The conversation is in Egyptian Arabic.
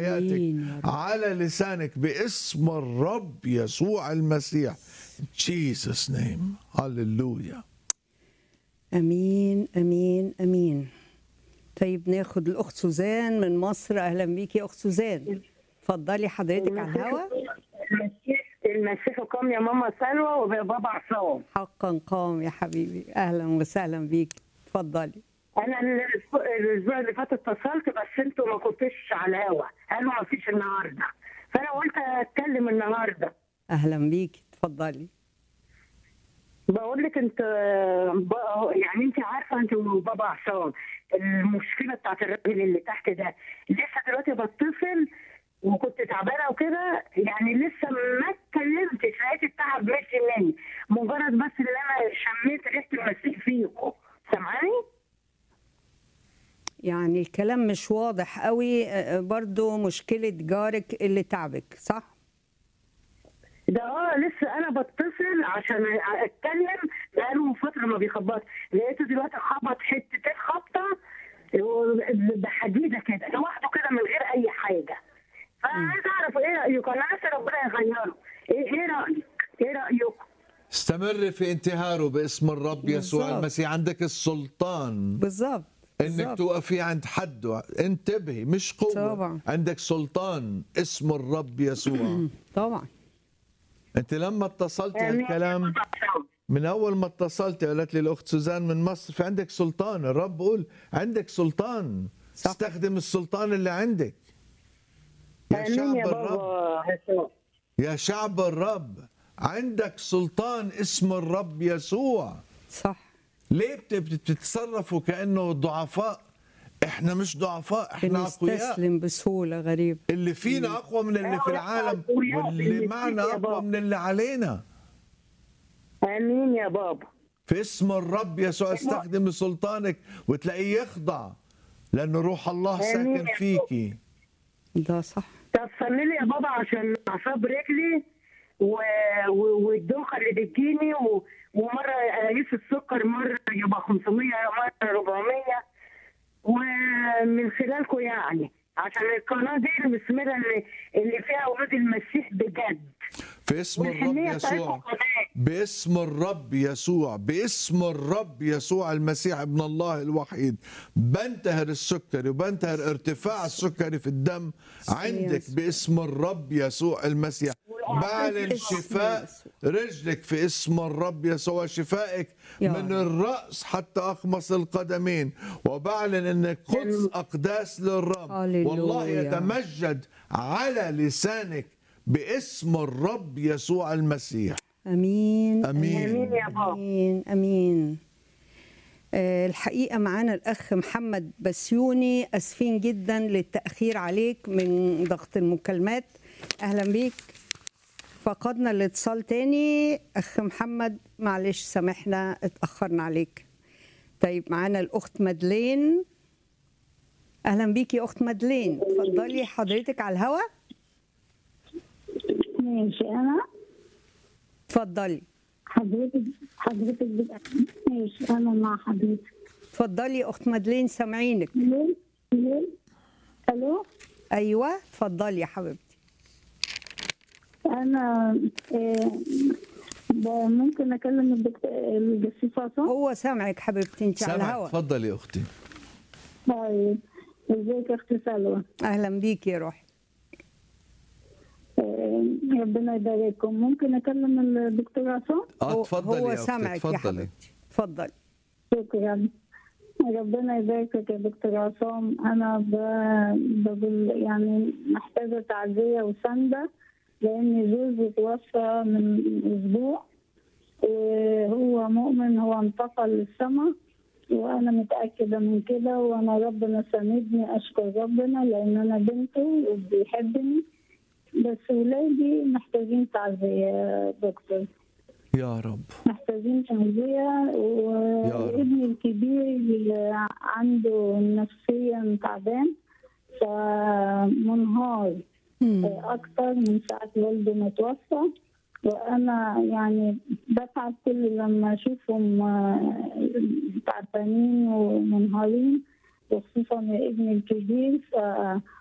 حياتك آمين يا رب. على لسانك باسم الرب يسوع المسيح Jesus name هللويا امين امين امين طيب ناخد الاخت سوزان من مصر اهلا بيكي يا اخت سوزان اتفضلي حضرتك على الهوا المسيح المسيح قام يا ماما سلوى وبابا عصام حقا قام يا حبيبي اهلا وسهلا بيكي اتفضلي انا الأسبوع- الاسبوع اللي فات اتصلت بس انتوا ما كنتوش على الهوا قالوا ما فيش النهارده فانا قلت اتكلم النهارده اهلا بيكي اتفضلي بقول لك انت بقى- يعني انت عارفه انت وبابا عصام المشكله بتاعت الراجل اللي تحت ده لسه دلوقتي بتصل وكنت تعبانه وكده يعني لسه ما اتكلمتش لقيت التعب ماشي مني مجرد بس ان انا شميت ريحه المسيح فيكم سامعاني؟ يعني الكلام مش واضح قوي آه، برضو مشكلة جارك اللي تعبك صح؟ ده اه لسه انا بتصل عشان اتكلم بقاله فتره ما بيخبط لقيته دلوقتي خبط حته خبطه بحديده كده لوحده كده من غير اي حاجه فانا عايز اعرف ايه رايكم انا نفسي ربنا يغيره ايه ايه رايك؟ ايه رايكم؟ استمر في انتهاره باسم الرب يسوع بالظبط. المسيح عندك السلطان بالظبط انك بالظبط. توقفي عند حده انتبهي مش قوه طبعا. عندك سلطان اسم الرب يسوع طبعا انت لما اتصلتي آمين. هالكلام من اول ما اتصلتي قالت لي الاخت سوزان من مصر في عندك سلطان الرب بقول عندك سلطان صح. استخدم السلطان اللي عندك يا امين شعب يا الرب بابا حسام يا شعب الرب عندك سلطان اسم الرب يسوع صح ليه بت- بت- بتتصرفوا كانه ضعفاء احنا مش ضعفاء احنا اقوياء بنستسلم بسهولة غريب اللي فينا اقوى من اللي في العالم واللي معنا اقوى من اللي علينا امين يا بابا في اسم الرب يسوع استخدم سلطانك وتلاقيه يخضع لأن روح الله آمين ساكن يا فيكي ده صح طب صلي لي يا بابا عشان اعصاب رجلي و... و... والدوخه اللي بتجيني و... ومره اقيس السكر مره يبقى 500 مره 400 ومن خلالكم يعني عشان القناه دي المثمره اللي اللي فيها اولاد المسيح بجد في اسم الرب والحنيه بتاعتكم يسوع كمان باسم الرب يسوع باسم الرب يسوع المسيح ابن الله الوحيد بنتهر السكري وبنتهر ارتفاع السكري في الدم عندك يسوع. باسم الرب يسوع المسيح بعلن باسم شفاء يسوع. رجلك في اسم الرب يسوع شفائك يا من رب. الرأس حتى أخمص القدمين وبعلن أنك قدس أقداس للرب هللويا. والله يتمجد على لسانك باسم الرب يسوع المسيح امين أمين. امين يا بابا امين امين آه، الحقيقه معانا الاخ محمد بسيوني اسفين جدا للتاخير عليك من ضغط المكالمات اهلا بيك فقدنا الاتصال تاني اخ محمد معلش سامحنا اتاخرنا عليك طيب معانا الاخت مدلين اهلا بيكي يا اخت مدلين اتفضلي حضرتك على الهوا ماشي انا اتفضلي حضرتك حضرتك بت... ماشي انا مع حضرتك اتفضلي يا اخت مدلين سامعينك ليه ليه الو ايوه اتفضلي يا حبيبتي انا آه، ب- ممكن اكلم الدكتور الجسيس عصام هو سامعك حبيبتي انت على سامعك الهوا تفضلي يا أختي طيب ازيك يا اختي سلوى اهلا بيك يا روحي آه، ربنا يبارككم ممكن اكلم الدكتور عصام اه هو- تفضلي هو يا أختي سامعك يا تفضلي حبيبتي اتفضلي شكرا ربنا يباركك يا دكتور عصام انا ب- بقول يعني محتاجه تعزيه وسنده لان جوزي توفى من اسبوع وهو مؤمن هو انتقل للسماء وانا متاكده من كده وانا ربنا ساندني اشكر ربنا لان انا بنته وبيحبني بس ولادي محتاجين تعزيه يا دكتور يا رب محتاجين تغذية و- يا رب. وابني الكبير عنده نفسيا تعبان فمنهار أكتر من ساعة والده ما توفى وأنا يعني بتعب كل لما أشوفهم آه، تعبانين ومنهارين وخصوصا ابني الكبير ف